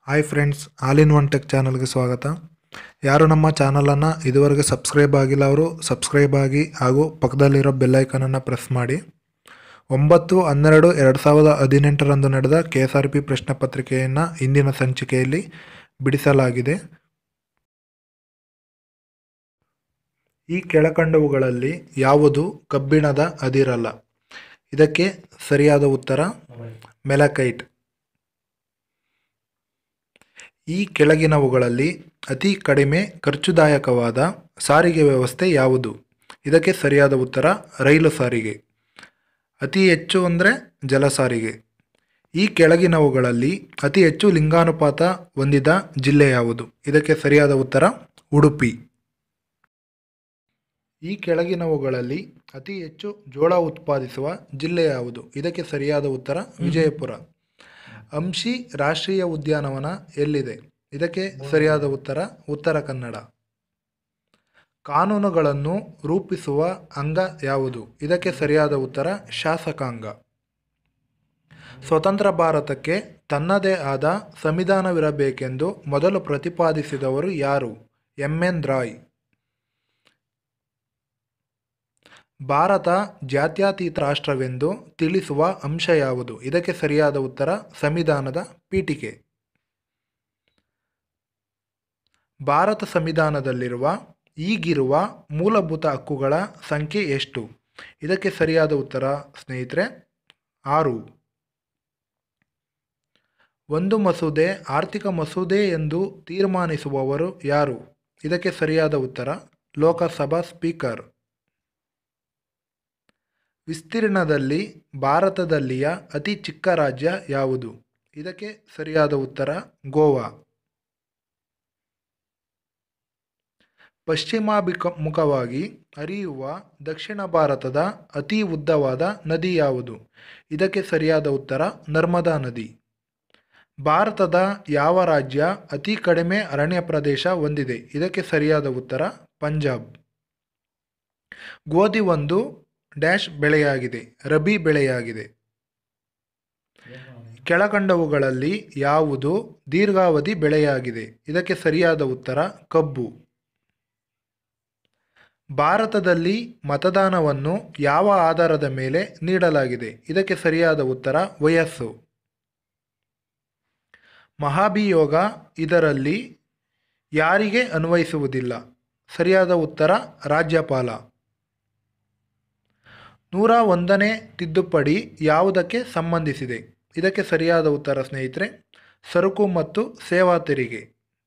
hi friends all in one tech ಚಾನಲ್ಗೆ ಸ್ವಾಗತ ಯಾರು ನಮ್ಮ ಚಾನಲನ್ನು ಇದುವರೆಗೆ ಸಬ್ಸ್ಕ್ರೈಬ್ ಆಗಿಲ್ಲ ಅವರು ಸಬ್ಸ್ಕ್ರೈಬ್ ಆಗಿ ಹಾಗೂ ಪಕ್ಕದಲ್ಲಿರೋ ಬೆಲ್ಲೈಕನನ್ನು ಪ್ರೆಸ್ ಮಾಡಿ ಒಂಬತ್ತು ಹನ್ನೆರಡು ಎರಡು ಸಾವಿರದ ಹದಿನೆಂಟರಂದು ನಡೆದ ಕೆ ಎಸ್ ಆರ್ ಪಿ ಪ್ರಶ್ನೆ ಪತ್ರಿಕೆಯನ್ನು ಇಂದಿನ ಸಂಚಿಕೆಯಲ್ಲಿ ಬಿಡಿಸಲಾಗಿದೆ ಈ ಕೆಳಕಂಡವುಗಳಲ್ಲಿ ಯಾವುದು ಕಬ್ಬಿಣದ ಅದಿರಲ್ಲ ಇದಕ್ಕೆ ಸರಿಯಾದ ಉತ್ತರ ಮೆಲಕೈಟ್ ಈ ಕೆಳಗಿನವುಗಳಲ್ಲಿ ಅತಿ ಕಡಿಮೆ ಖರ್ಚುದಾಯಕವಾದ ಸಾರಿಗೆ ವ್ಯವಸ್ಥೆ ಯಾವುದು ಇದಕ್ಕೆ ಸರಿಯಾದ ಉತ್ತರ ರೈಲು ಸಾರಿಗೆ ಅತಿ ಹೆಚ್ಚು ಅಂದರೆ ಜಲ ಸಾರಿಗೆ ಈ ಕೆಳಗಿನವುಗಳಲ್ಲಿ ಅತಿ ಹೆಚ್ಚು ಲಿಂಗಾನುಪಾತ ಹೊಂದಿದ ಜಿಲ್ಲೆ ಯಾವುದು ಇದಕ್ಕೆ ಸರಿಯಾದ ಉತ್ತರ ಉಡುಪಿ ಈ ಕೆಳಗಿನವುಗಳಲ್ಲಿ ಅತಿ ಹೆಚ್ಚು ಜೋಳ ಉತ್ಪಾದಿಸುವ ಜಿಲ್ಲೆ ಯಾವುದು ಇದಕ್ಕೆ ಸರಿಯಾದ ಉತ್ತರ ವಿಜಯಪುರ ಅಂಶಿ ರಾಷ್ಟ್ರೀಯ ಉದ್ಯಾನವನ ಎಲ್ಲಿದೆ ಇದಕ್ಕೆ ಸರಿಯಾದ ಉತ್ತರ ಉತ್ತರ ಕನ್ನಡ ಕಾನೂನುಗಳನ್ನು ರೂಪಿಸುವ ಅಂಗ ಯಾವುದು ಇದಕ್ಕೆ ಸರಿಯಾದ ಉತ್ತರ ಶಾಸಕಾಂಗ ಸ್ವತಂತ್ರ ಭಾರತಕ್ಕೆ ತನ್ನದೇ ಆದ ಸಂವಿಧಾನವಿರಬೇಕೆಂದು ಮೊದಲು ಪ್ರತಿಪಾದಿಸಿದವರು ಯಾರು ಎಂ ಎನ್ ರಾಯ್ ಭಾರತ ಜಾತ್ಯತೀತ ರಾಷ್ಟ್ರವೆಂದು ತಿಳಿಸುವ ಅಂಶ ಯಾವುದು ಇದಕ್ಕೆ ಸರಿಯಾದ ಉತ್ತರ ಸಂವಿಧಾನದ ಪೀಠಿಕೆ ಭಾರತ ಸಂವಿಧಾನದಲ್ಲಿರುವ ಈಗಿರುವ ಮೂಲಭೂತ ಹಕ್ಕುಗಳ ಸಂಖ್ಯೆ ಎಷ್ಟು ಇದಕ್ಕೆ ಸರಿಯಾದ ಉತ್ತರ ಸ್ನೇಹಿತರೆ ಆರು ಒಂದು ಮಸೂದೆ ಆರ್ಥಿಕ ಮಸೂದೆ ಎಂದು ತೀರ್ಮಾನಿಸುವವರು ಯಾರು ಇದಕ್ಕೆ ಸರಿಯಾದ ಉತ್ತರ ಲೋಕಸಭಾ ಸ್ಪೀಕರ್ ವಿಸ್ತೀರ್ಣದಲ್ಲಿ ಭಾರತದಲ್ಲಿಯ ಅತಿ ಚಿಕ್ಕ ರಾಜ್ಯ ಯಾವುದು ಇದಕ್ಕೆ ಸರಿಯಾದ ಉತ್ತರ ಗೋವಾ ಪಶ್ಚಿಮಾಭಿಕ ಮುಖವಾಗಿ ಹರಿಯುವ ದಕ್ಷಿಣ ಭಾರತದ ಅತಿ ಉದ್ದವಾದ ನದಿ ಯಾವುದು ಇದಕ್ಕೆ ಸರಿಯಾದ ಉತ್ತರ ನರ್ಮದಾ ನದಿ ಭಾರತದ ಯಾವ ರಾಜ್ಯ ಅತಿ ಕಡಿಮೆ ಅರಣ್ಯ ಪ್ರದೇಶ ಹೊಂದಿದೆ ಇದಕ್ಕೆ ಸರಿಯಾದ ಉತ್ತರ ಪಂಜಾಬ್ ಗೋಧಿ ಒಂದು ಡ್ಯಾಶ್ ಬೆಳೆಯಾಗಿದೆ ರಬಿ ಬೆಳೆಯಾಗಿದೆ ಕೆಳಕಂಡವುಗಳಲ್ಲಿ ಯಾವುದು ದೀರ್ಘಾವಧಿ ಬೆಳೆಯಾಗಿದೆ ಇದಕ್ಕೆ ಸರಿಯಾದ ಉತ್ತರ ಕಬ್ಬು ಭಾರತದಲ್ಲಿ ಮತದಾನವನ್ನು ಯಾವ ಆಧಾರದ ಮೇಲೆ ನೀಡಲಾಗಿದೆ ಇದಕ್ಕೆ ಸರಿಯಾದ ಉತ್ತರ ವಯಸ್ಸು ಮಹಾಭಿಯೋಗ ಇದರಲ್ಲಿ ಯಾರಿಗೆ ಅನ್ವಯಿಸುವುದಿಲ್ಲ ಸರಿಯಾದ ಉತ್ತರ ರಾಜ್ಯಪಾಲ ನೂರ ಒಂದನೇ ತಿದ್ದುಪಡಿ ಯಾವುದಕ್ಕೆ ಸಂಬಂಧಿಸಿದೆ ಇದಕ್ಕೆ ಸರಿಯಾದ ಉತ್ತರ ಸ್ನೇಹಿತರೆ ಸರಕು ಮತ್ತು ಸೇವಾ ತೆರಿಗೆ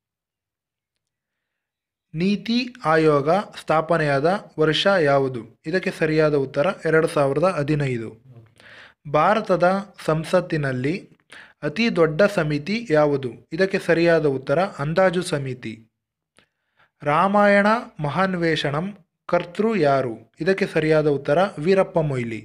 ನೀತಿ ಆಯೋಗ ಸ್ಥಾಪನೆಯಾದ ವರ್ಷ ಯಾವುದು ಇದಕ್ಕೆ ಸರಿಯಾದ ಉತ್ತರ ಎರಡು ಸಾವಿರದ ಹದಿನೈದು ಭಾರತದ ಸಂಸತ್ತಿನಲ್ಲಿ ಅತಿ ದೊಡ್ಡ ಸಮಿತಿ ಯಾವುದು ಇದಕ್ಕೆ ಸರಿಯಾದ ಉತ್ತರ ಅಂದಾಜು ಸಮಿತಿ ರಾಮಾಯಣ ಮಹಾನ್ವೇಷಣಂ ಕರ್ತೃ ಯಾರು ಇದಕ್ಕೆ ಸರಿಯಾದ ಉತ್ತರ ವೀರಪ್ಪ ಮೊಯ್ಲಿ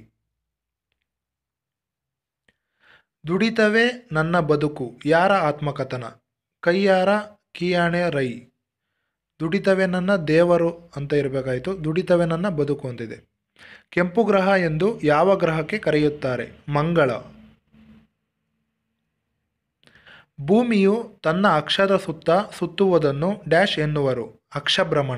ದುಡಿತವೇ ನನ್ನ ಬದುಕು ಯಾರ ಆತ್ಮಕಥನ ಕೈಯಾರ ಕಿಯಾಣೆ ರೈ ದುಡಿತವೇ ನನ್ನ ದೇವರು ಅಂತ ಇರಬೇಕಾಯಿತು ದುಡಿತವೇ ನನ್ನ ಬದುಕು ಅಂತಿದೆ ಕೆಂಪು ಗ್ರಹ ಎಂದು ಯಾವ ಗ್ರಹಕ್ಕೆ ಕರೆಯುತ್ತಾರೆ ಮಂಗಳ ಭೂಮಿಯು ತನ್ನ ಅಕ್ಷದ ಸುತ್ತ ಸುತ್ತುವುದನ್ನು ಡ್ಯಾಶ್ ಎನ್ನುವರು ಅಕ್ಷಭ್ರಮಣ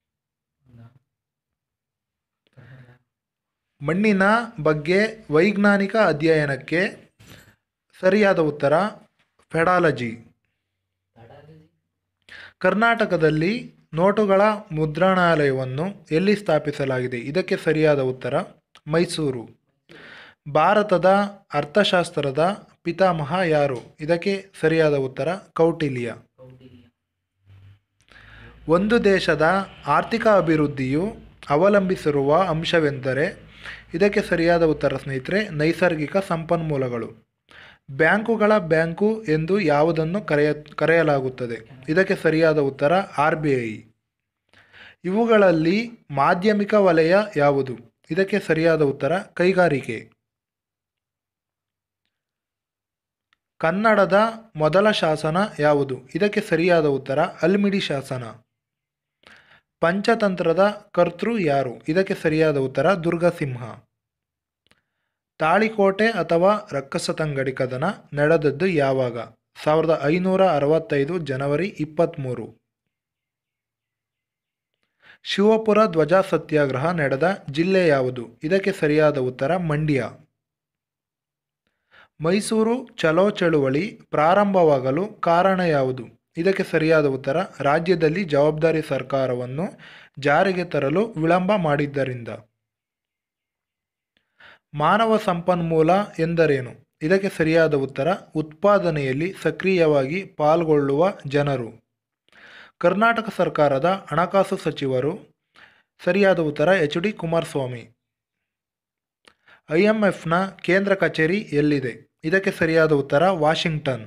ಮಣ್ಣಿನ ಬಗ್ಗೆ ವೈಜ್ಞಾನಿಕ ಅಧ್ಯಯನಕ್ಕೆ ಸರಿಯಾದ ಉತ್ತರ ಫೆಡಾಲಜಿ ಕರ್ನಾಟಕದಲ್ಲಿ ನೋಟುಗಳ ಮುದ್ರಣಾಲಯವನ್ನು ಎಲ್ಲಿ ಸ್ಥಾಪಿಸಲಾಗಿದೆ ಇದಕ್ಕೆ ಸರಿಯಾದ ಉತ್ತರ ಮೈಸೂರು ಭಾರತದ ಅರ್ಥಶಾಸ್ತ್ರದ ಪಿತಾಮಹ ಯಾರು ಇದಕ್ಕೆ ಸರಿಯಾದ ಉತ್ತರ ಕೌಟಿಲ್ಯ ಒಂದು ದೇಶದ ಆರ್ಥಿಕ ಅಭಿವೃದ್ಧಿಯು ಅವಲಂಬಿಸಿರುವ ಅಂಶವೆಂದರೆ ಇದಕ್ಕೆ ಸರಿಯಾದ ಉತ್ತರ ಸ್ನೇಹಿತರೆ ನೈಸರ್ಗಿಕ ಸಂಪನ್ಮೂಲಗಳು ಬ್ಯಾಂಕುಗಳ ಬ್ಯಾಂಕು ಎಂದು ಯಾವುದನ್ನು ಕರೆಯ ಕರೆಯಲಾಗುತ್ತದೆ ಇದಕ್ಕೆ ಸರಿಯಾದ ಉತ್ತರ ಆರ್ ಬಿ ಐ ಇವುಗಳಲ್ಲಿ ಮಾಧ್ಯಮಿಕ ವಲಯ ಯಾವುದು ಇದಕ್ಕೆ ಸರಿಯಾದ ಉತ್ತರ ಕೈಗಾರಿಕೆ ಕನ್ನಡದ ಮೊದಲ ಶಾಸನ ಯಾವುದು ಇದಕ್ಕೆ ಸರಿಯಾದ ಉತ್ತರ ಅಲ್ಮಿಡಿ ಶಾಸನ ಪಂಚತಂತ್ರದ ಕರ್ತೃ ಯಾರು ಇದಕ್ಕೆ ಸರಿಯಾದ ಉತ್ತರ ದುರ್ಗಸಿಂಹ ತಾಳಿಕೋಟೆ ಅಥವಾ ರಕ್ಕಸತಂಗಡಿ ಕದನ ನಡೆದದ್ದು ಯಾವಾಗ ಸಾವಿರದ ಐನೂರ ಅರವತ್ತೈದು ಜನವರಿ ಇಪ್ಪತ್ತ್ಮೂರು ಶಿವಪುರ ಧ್ವಜ ಸತ್ಯಾಗ್ರಹ ನಡೆದ ಜಿಲ್ಲೆ ಯಾವುದು ಇದಕ್ಕೆ ಸರಿಯಾದ ಉತ್ತರ ಮಂಡ್ಯ ಮೈಸೂರು ಚಲೋ ಚಳುವಳಿ ಪ್ರಾರಂಭವಾಗಲು ಕಾರಣ ಯಾವುದು ಇದಕ್ಕೆ ಸರಿಯಾದ ಉತ್ತರ ರಾಜ್ಯದಲ್ಲಿ ಜವಾಬ್ದಾರಿ ಸರ್ಕಾರವನ್ನು ಜಾರಿಗೆ ತರಲು ವಿಳಂಬ ಮಾಡಿದ್ದರಿಂದ ಮಾನವ ಸಂಪನ್ಮೂಲ ಎಂದರೇನು ಇದಕ್ಕೆ ಸರಿಯಾದ ಉತ್ತರ ಉತ್ಪಾದನೆಯಲ್ಲಿ ಸಕ್ರಿಯವಾಗಿ ಪಾಲ್ಗೊಳ್ಳುವ ಜನರು ಕರ್ನಾಟಕ ಸರ್ಕಾರದ ಹಣಕಾಸು ಸಚಿವರು ಸರಿಯಾದ ಉತ್ತರ H D Kumaraswamy I M ಎಫ್ನ ಕೇಂದ್ರ ಕಚೇರಿ ಎಲ್ಲಿದೆ ಇದಕ್ಕೆ ಸರಿಯಾದ ಉತ್ತರ ವಾಷಿಂಗ್ಟನ್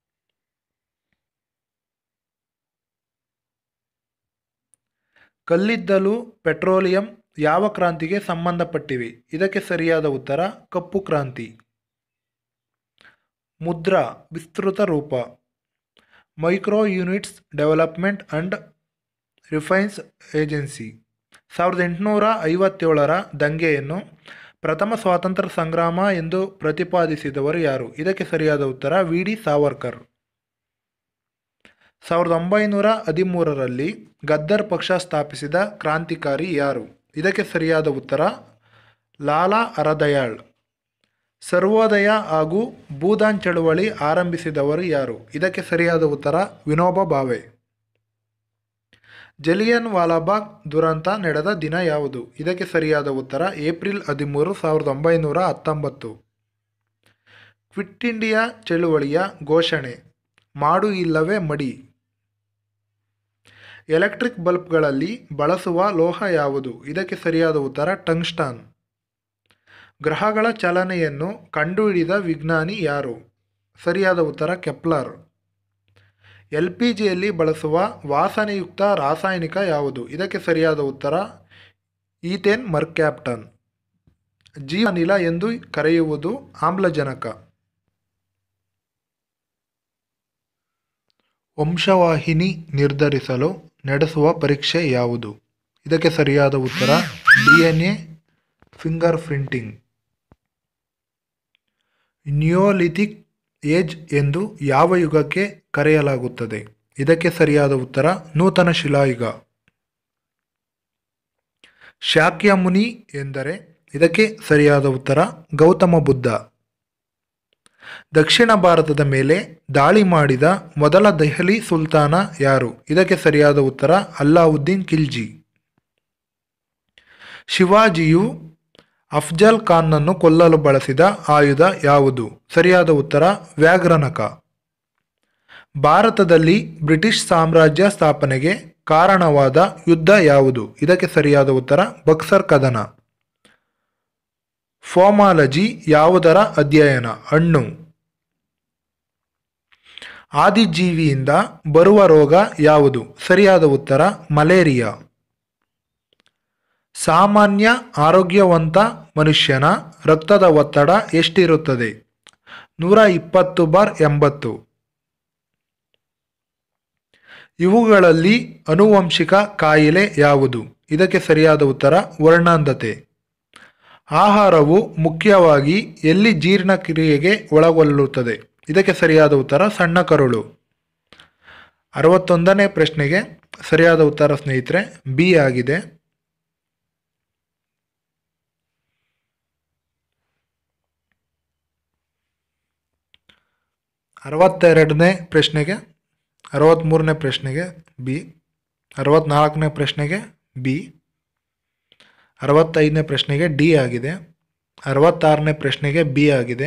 ಕಲ್ಲಿದ್ದಲು ಪೆಟ್ರೋಲಿಯಂ ಯಾವ ಕ್ರಾಂತಿಗೆ ಸಂಬಂಧಪಟ್ಟಿವೆ ಇದಕ್ಕೆ ಸರಿಯಾದ ಉತ್ತರ ಕಪ್ಪು ಕ್ರಾಂತಿ ಮುದ್ರಾ ವಿಸ್ತೃತ ರೂಪ micro units development and refinance agency ಸಾವಿರದ ಎಂಟುನೂರ ಐವತ್ತೇಳರ ದಂಗೆಯನ್ನು ಪ್ರಥಮ ಸ್ವಾತಂತ್ರ್ಯ ಸಂಗ್ರಾಮ ಎಂದು ಪ್ರತಿಪಾದಿಸಿದವರು ಯಾರು ಇದಕ್ಕೆ ಸರಿಯಾದ ಉತ್ತರ ವಿ ಡಿ ಸಾವರ್ಕರ್ ಸಾವಿರದ ಒಂಬೈನೂರ ಹದಿಮೂರರಲ್ಲಿ ಗದ್ದರ್ ಪಕ್ಷ ಸ್ಥಾಪಿಸಿದ ಕ್ರಾಂತಿಕಾರಿ ಯಾರು ಇದಕ್ಕೆ ಸರಿಯಾದ ಉತ್ತರ ಲಾಲಾ ಹರದಯಾಳ್ ಸರ್ವೋದಯ ಹಾಗೂ ಭೂದಾನ್ ಚಳುವಳಿ ಆರಂಭಿಸಿದವರು ಯಾರು ಇದಕ್ಕೆ ಸರಿಯಾದ ಉತ್ತರ ವಿನೋಬಾ ಭಾವೆ ಜಲಿಯನ್ ವಾಲಾಬಾಗ್ ದುರಂತ ನಡೆದ ದಿನ ಯಾವುದು ಇದಕ್ಕೆ ಸರಿಯಾದ ಉತ್ತರ ಏಪ್ರಿಲ್ ಹದಿಮೂರು ಸಾವಿರದ ಒಂಬೈನೂರ ಹತ್ತೊಂಬತ್ತು ಕ್ವಿಟ್ ಇಂಡಿಯಾ ಚಳುವಳಿಯ ಘೋಷಣೆ ಮಾಡು ಇಲ್ಲವೇ ಮಡಿ ಎಲೆಕ್ಟ್ರಿಕ್ ಬಲ್ಬ್ಗಳಲ್ಲಿ ಬಳಸುವ ಲೋಹ ಯಾವುದು ಇದಕ್ಕೆ ಸರಿಯಾದ ಉತ್ತರ ಟಂಗ್ಸ್ಟಾನ್ ಗ್ರಹಗಳ ಚಲನೆಯನ್ನು ಕಂಡುಹಿಡಿದ ವಿಜ್ಞಾನಿ ಯಾರು ಸರಿಯಾದ ಉತ್ತರ ಕೆಪ್ಲರ್ ಎಲ್ ಪಿ ಜಿಯಲ್ಲಿ ಬಳಸುವ ವಾಸನೆಯುಕ್ತ ರಾಸಾಯನಿಕ ಯಾವುದು ಇದಕ್ಕೆ ಸರಿಯಾದ ಉತ್ತರ ಈಥೇನ್ ಮರ್ಕ್ಯಾಪ್ಟನ್ ಜೀವನಿಲ ಎಂದು ಕರೆಯುವುದು ಆಮ್ಲಜನಕ ವಂಶವಾಹಿನಿ ನಿರ್ಧರಿಸಲು ನಡೆಸುವ ಪರೀಕ್ಷೆ ಯಾವುದು ಇದಕ್ಕೆ ಸರಿಯಾದ ಉತ್ತರ D N A finger printing neolithic age ಎಂದು ಯಾವ ಯುಗಕ್ಕೆ ಕರೆಯಲಾಗುತ್ತದೆ ಇದಕ್ಕೆ ಸರಿಯಾದ ಉತ್ತರ ನೂತನ ಶಿಲಾಯುಗ ಶಾಕ್ಯಮುನಿ ಎಂದರೆ ಇದಕ್ಕೆ ಸರಿಯಾದ ಉತ್ತರ ಗೌತಮ ಬುದ್ಧ ದಕ್ಷಿಣ ಭಾರತದ ಮೇಲೆ ದಾಳಿ ಮಾಡಿದ ಮೊದಲ ದೆಹಲಿ ಸುಲ್ತಾನ ಯಾರು ಇದಕ್ಕೆ ಸರಿಯಾದ ಉತ್ತರ ಅಲ್ಲಾವುದ್ದೀನ್ ಖಿಲ್ಜಿ ಶಿವಾಜಿಯು ಅಫ್ಜಲ್ ಖಾನ್ನನ್ನು ಕೊಲ್ಲಲು ಬಳಸಿದ ಆಯುಧ ಯಾವುದು ಸರಿಯಾದ ಉತ್ತರ ವ್ಯಾಘ್ರನಕ ಭಾರತದಲ್ಲಿ ಬ್ರಿಟಿಷ್ ಸಾಮ್ರಾಜ್ಯ ಸ್ಥಾಪನೆಗೆ ಕಾರಣವಾದ ಯುದ್ಧ ಯಾವುದು ಇದಕ್ಕೆ ಸರಿಯಾದ ಉತ್ತರ ಬಕ್ಸರ್ ಕದನ ಫೋಮಾಲಜಿ ಯಾವುದರ ಅಧ್ಯಯನ ಹಣ್ಣು ಆದಿಜೀವಿಯಿಂದ ಬರುವ ರೋಗ ಯಾವುದು ಸರಿಯಾದ ಉತ್ತರ ಮಲೇರಿಯಾ ಸಾಮಾನ್ಯ ಆರೋಗ್ಯವಂತ ಮನುಷ್ಯನ ರಕ್ತದ ಒತ್ತಡ ಎಷ್ಟಿರುತ್ತದೆ ನೂರ ಇಪ್ಪತ್ತು ಬಾರ್ ಎಂಬತ್ತು ಇವುಗಳಲ್ಲಿ ಅನುವಂಶಿಕ ಕಾಯಿಲೆ ಯಾವುದು ಇದಕ್ಕೆ ಸರಿಯಾದ ಉತ್ತರ ವರ್ಣಾಂಧತೆ ಆಹಾರವು ಮುಖ್ಯವಾಗಿ ಎಲ್ಲಿ ಜೀರ್ಣಕ್ರಿಯೆಗೆ ಒಳಗೊಳ್ಳುತ್ತದೆ ಇದಕ್ಕೆ ಸರಿಯಾದ ಉತ್ತರ ಸಣ್ಣ ಕರುಳು ಅರವತ್ತೊಂದನೇ ಪ್ರಶ್ನೆಗೆ ಸರಿಯಾದ ಉತ್ತರ ಸ್ನೇಹಿತರೆ ಬಿ ಆಗಿದೆ ಅರವತ್ತೆರಡನೇ ಪ್ರಶ್ನೆಗೆ ಅರವತ್ತ್ಮೂರನೇ ಪ್ರಶ್ನೆಗೆ ಬಿ ಅರವತ್ತ್ನಾಲ್ಕನೇ ಪ್ರಶ್ನೆಗೆ ಬಿ ಅರವತ್ತೈದನೇ ಪ್ರಶ್ನೆಗೆ ಡಿ ಆಗಿದೆ ಅರವತ್ತಾರನೇ ಪ್ರಶ್ನೆಗೆ ಬಿ ಆಗಿದೆ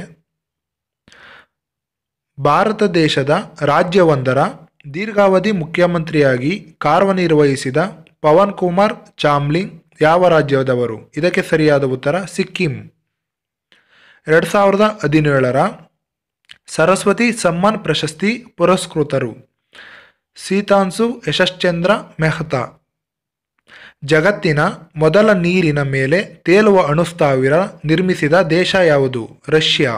ಭಾರತ ದೇಶದ ರಾಜ್ಯವೊಂದರ ದೀರ್ಘಾವಧಿ ಮುಖ್ಯಮಂತ್ರಿಯಾಗಿ ಕಾರ್ಯನಿರ್ವಹಿಸಿದ ಪವನ್ ಕುಮಾರ್ ಚಾಮ್ಲಿಂಗ್ ಯಾವ ರಾಜ್ಯದವರು ಇದಕ್ಕೆ ಸರಿಯಾದ ಉತ್ತರ ಸಿಕ್ಕಿಂ ಎರಡು ಸಾವಿರದ ಹದಿನೇಳರ ಸರಸ್ವತಿ ಸಮ್ಮಾನ್ ಪ್ರಶಸ್ತಿ ಪುರಸ್ಕೃತರು ಸೀತಾನ್ಸು ಯಶಶ್ಚಂದ್ರ ಮೆಹ್ತಾ ಜಗತ್ತಿನ ಮೊದಲ ನೀರಿನ ಮೇಲೆ ತೇಲುವ ಅಣುಸ್ಥಾವಿರ ನಿರ್ಮಿಸಿದ ದೇಶ ಯಾವುದು ರಷ್ಯಾ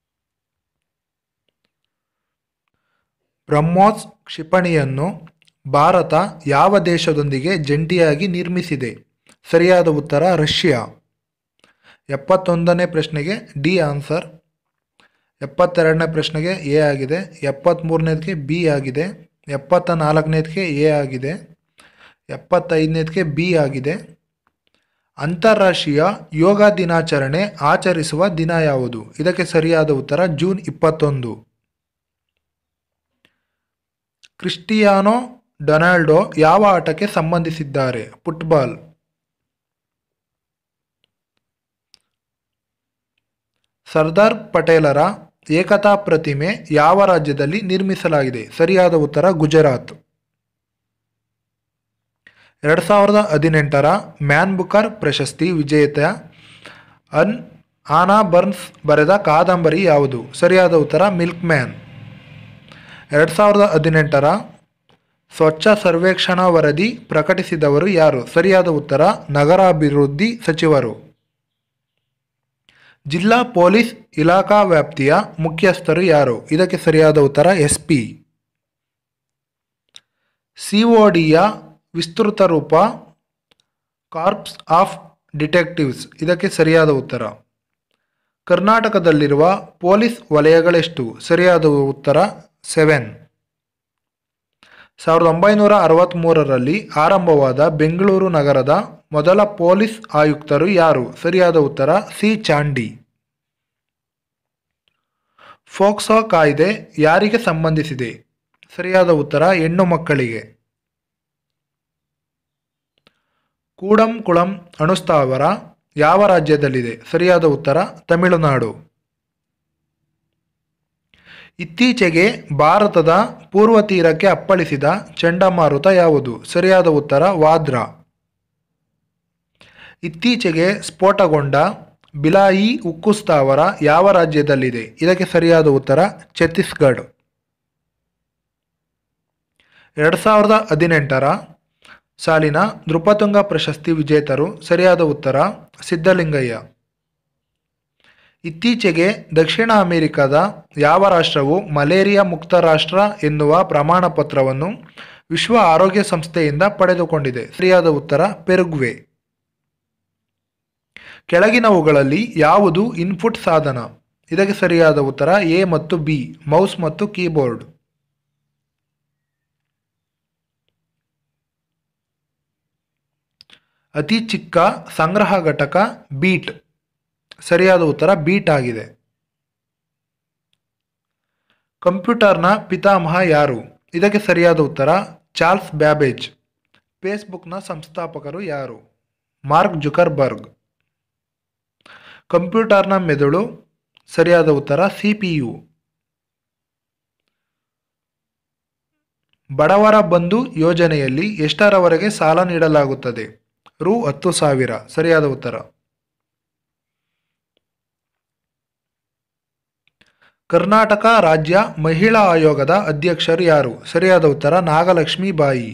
ಬ್ರಹ್ಮೋಸ್ ಕ್ಷಿಪಣಿಯನ್ನು ಭಾರತ ಯಾವ ದೇಶದೊಂದಿಗೆ ಜಂಟಿಯಾಗಿ ನಿರ್ಮಿಸಿದೆ ಸರಿಯಾದ ಉತ್ತರ ರಷ್ಯಾ ಎಪ್ಪತ್ತೊಂದನೇ ಪ್ರಶ್ನೆಗೆ ಡಿ ಆನ್ಸರ್ ಎಪ್ಪತ್ತೆರಡನೇ ಪ್ರಶ್ನೆಗೆ ಎ ಆಗಿದೆ ಎಪ್ಪತ್ತ್ಮೂರನೇದಕ್ಕೆ ಬಿ ಆಗಿದೆ ಎಪ್ಪತ್ತ ನಾಲ್ಕನೇದಕ್ಕೆ ಎ ಆಗಿದೆ ಎಪ್ಪತ್ತೈದನೇದಕ್ಕೆ ಬಿ ಆಗಿದೆ ಅಂತಾರಾಷ್ಟ್ರೀಯ ಯೋಗ ದಿನಾಚರಣೆ ಆಚರಿಸುವ ದಿನ ಯಾವುದು ಇದಕ್ಕೆ ಸರಿಯಾದ ಉತ್ತರ ಜೂನ್ ಇಪ್ಪತ್ತೊಂದು ಕ್ರಿಸ್ಟಿಯಾನೋ ಡೊನಾಲ್ಡೋ ಯಾವ ಆಟಕ್ಕೆ ಸಂಬಂಧಿಸಿದ್ದಾರೆ ಫುಟ್ಬಾಲ್ ಸರ್ದಾರ್ ಪಟೇಲರ ಏಕತಾ ಪ್ರತಿಮೆ ಯಾವ ರಾಜ್ಯದಲ್ಲಿ ನಿರ್ಮಿಸಲಾಗಿದೆ ಸರಿಯಾದ ಉತ್ತರ ಗುಜರಾತ್ ಎರಡು ಸಾವಿರದ ಹದಿನೆಂಟರ ಮ್ಯಾನ್ ಬುಕರ್ ಪ್ರಶಸ್ತಿ ವಿಜೇತ ಅನ್ ಆನಾ ಬರ್ನ್ಸ್ ಬರೆದ ಕಾದಂಬರಿ ಯಾವುದು ಸರಿಯಾದ ಉತ್ತರ ಮಿಲ್ಕ್ ಮ್ಯಾನ್ ಎರಡು ಸಾವಿರದ ಹದಿನೆಂಟರ ಸ್ವಚ್ಛ ಸರ್ವೇಕ್ಷಣಾ ವರದಿ ಪ್ರಕಟಿಸಿದವರು ಯಾರು ಸರಿಯಾದ ಉತ್ತರ ನಗರಾಭಿವೃದ್ಧಿ ಸಚಿವರು ಜಿಲ್ಲಾ ಪೊಲೀಸ್ ಇಲಾಖಾ ವ್ಯಾಪ್ತಿಯ ಮುಖ್ಯಸ್ಥರು ಯಾರು ಇದಕ್ಕೆ ಸರಿಯಾದ ಉತ್ತರ ಎಸ್ ಪಿ ಸಿಒಡಿಯ ವಿಸ್ತೃತ ರೂಪ ಕಾರ್ಪ್ಸ್ ಆಫ್ ಡಿಟೆಕ್ಟಿವ್ಸ್ ಇದಕ್ಕೆ ಸರಿಯಾದ ಉತ್ತರ ಕರ್ನಾಟಕದಲ್ಲಿರುವ ಪೊಲೀಸ್ ವಲಯಗಳೆಷ್ಟು ಸರಿಯಾದ ಉತ್ತರ ಸೆವೆನ್ ಸಾವಿರದ ಒಂಬೈನೂರ ಅರವತ್ತ್ಮೂರರಲ್ಲಿ ಆರಂಭವಾದ ಬೆಂಗಳೂರು ನಗರದ ಮೊದಲ ಪೊಲೀಸ್ ಆಯುಕ್ತರು ಯಾರು ಸರಿಯಾದ ಉತ್ತರ ಸಿ ಚಾಂಡಿ ಫೋಕ್ಸೋ ಕಾಯ್ದೆ ಯಾರಿಗೆ ಸಂಬಂಧಿಸಿದೆ ಸರಿಯಾದ ಉತ್ತರ ಹೆಣ್ಣು ಮಕ್ಕಳಿಗೆ ಕೂಡಂಕುಳಂ ಅಣುಸ್ಥಾವರ ಯಾವ ರಾಜ್ಯದಲ್ಲಿದೆ ಸರಿಯಾದ ಉತ್ತರ ತಮಿಳುನಾಡು ಇತ್ತೀಚೆಗೆ ಭಾರತದ ಪೂರ್ವ ತೀರಕ್ಕೆ ಅಪ್ಪಳಿಸಿದ ಚಂಡಮಾರುತ ಯಾವುದು ಸರಿಯಾದ ಉತ್ತರ ವಾದ್ರಾ ಇತ್ತೀಚೆಗೆ ಸ್ಫೋಟಗೊಂಡ ಬಿಲಾಯಿ ಉಕ್ಕು ಸ್ಥಾವರ ಯಾವ ರಾಜ್ಯದಲ್ಲಿದೆ ಇದಕ್ಕೆ ಸರಿಯಾದ ಉತ್ತರ ಛತ್ತೀಸ್ಗಢ ಎರಡು ಸಾವಿರದ ಹದಿನೆಂಟರ ಸಾಲಿನ ನೃಪತುಂಗ ಪ್ರಶಸ್ತಿ ವಿಜೇತರು ಸರಿಯಾದ ಉತ್ತರ ಸಿದ್ಧಲಿಂಗಯ್ಯ ಇತ್ತೀಚೆಗೆ ದಕ್ಷಿಣ ಅಮೆರಿಕದ ಯಾವ ರಾಷ್ಟ್ರವು ಮಲೇರಿಯಾ ಮುಕ್ತ ರಾಷ್ಟ್ರ ಎನ್ನುವ ಪ್ರಮಾಣ ಪತ್ರವನ್ನು ವಿಶ್ವ ಆರೋಗ್ಯ ಸಂಸ್ಥೆಯಿಂದ ಪಡೆದುಕೊಂಡಿದೆ ಸರಿಯಾದ ಉತ್ತರ ಪೆರುಗ್ವೆ ಕೆಳಗಿನವುಗಳಲ್ಲಿ ಯಾವುದು ಇನ್ಪುಟ್ ಸಾಧನ ಇದಕ್ಕೆ ಸರಿಯಾದ ಉತ್ತರ ಎ ಮತ್ತು ಬಿ ಮೌಸ್ ಮತ್ತು ಕೀಬೋರ್ಡ್ ಅತಿ ಚಿಕ್ಕ ಸಂಗ್ರಹ ಘಟಕ ಬೀಟ್ ಸರಿಯಾದ ಉತ್ತರ ಬೀಟ್ ಆಗಿದೆ ಕಂಪ್ಯೂಟರ್ನ ಪಿತಾಮಹ ಯಾರು ಇದಕ್ಕೆ ಸರಿಯಾದ ಉತ್ತರ ಚಾರ್ಲ್ಸ್ ಬ್ಯಾಬೇಜ್ ಫೇಸ್ಬುಕ್ನ ಸಂಸ್ಥಾಪಕರು ಯಾರು ಮಾರ್ಕ್ ಜುಕರ್ಬರ್ಗ್ ಕಂಪ್ಯೂಟರ್ನ ಮೆದುಳು ಸರಿಯಾದ ಉತ್ತರ ಸಿ ಪಿ ಯು ಬಡವರ ಬಂಧು ಯೋಜನೆಯಲ್ಲಿ ಎಷ್ಟರವರೆಗೆ ಸಾಲ ನೀಡಲಾಗುತ್ತದೆ ರು ಹತ್ತು ಸಾವಿರ ಸರಿಯಾದ ಉತ್ತರ ಕರ್ನಾಟಕ ರಾಜ್ಯ ಮಹಿಳಾ ಆಯೋಗದ ಅಧ್ಯಕ್ಷರು ಯಾರು ಸರಿಯಾದ ಉತ್ತರ ನಾಗಲಕ್ಷ್ಮಿ ಬಾಯಿ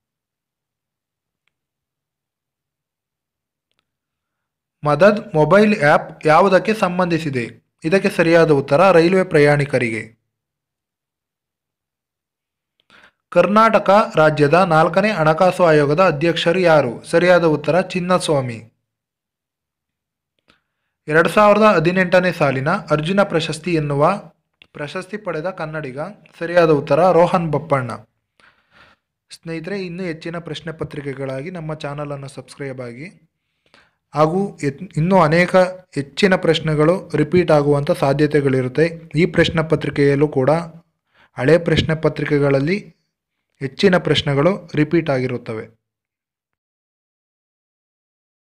ಮದದ್ ಮೊಬೈಲ್ ಆ್ಯಪ್ ಯಾವುದಕ್ಕೆ ಸಂಬಂಧಿಸಿದೆ ಇದಕ್ಕೆ ಸರಿಯಾದ ಉತ್ತರ ರೈಲ್ವೆ ಪ್ರಯಾಣಿಕರಿಗೆ ಕರ್ನಾಟಕ ರಾಜ್ಯದ ನಾಲ್ಕನೇ ಹಣಕಾಸು ಆಯೋಗದ ಅಧ್ಯಕ್ಷರು ಯಾರು ಸರಿಯಾದ ಉತ್ತರ ಚಿನ್ನಸ್ವಾಮಿ ಎರಡು ಸಾವಿರದ ಹದಿನೆಂಟನೇ ಸಾಲಿನ ಅರ್ಜುನ ಪ್ರಶಸ್ತಿ ಎನ್ನುವ ಪ್ರಶಸ್ತಿ ಪಡೆದ ಕನ್ನಡಿಗ ಸರಿಯಾದ ಉತ್ತರ ರೋಹನ್ ಬಪ್ಪಣ್ಣ ಸ್ನೇಹಿತರೆ ಇನ್ನೂ ಹೆಚ್ಚಿನ ಪ್ರಶ್ನೆ ಪತ್ರಿಕೆಗಳಾಗಿ ನಮ್ಮ ಚಾನಲನ್ನು ಸಬ್ಸ್ಕ್ರೈಬ್ ಆಗಿ ಹಾಗೂ ಎತ್- ಇನ್ನೂ ಅನೇಕ ಹೆಚ್ಚಿನ ಪ್ರಶ್ನೆಗಳು ರಿಪೀಟ್ ಆಗುವಂಥ ಸಾಧ್ಯತೆಗಳಿರುತ್ತೆ ಈ ಪ್ರಶ್ನೆ ಪತ್ರಿಕೆಯಲ್ಲೂ ಕೂಡ ಹಳೆ ಪ್ರಶ್ನೆ ಪತ್ರಿಕೆಗಳಲ್ಲಿ ಹೆಚ್ಚಿನ ಪ್ರಶ್ನೆಗಳು ರಿಪೀಟ್ ಆಗಿರುತ್ತವೆ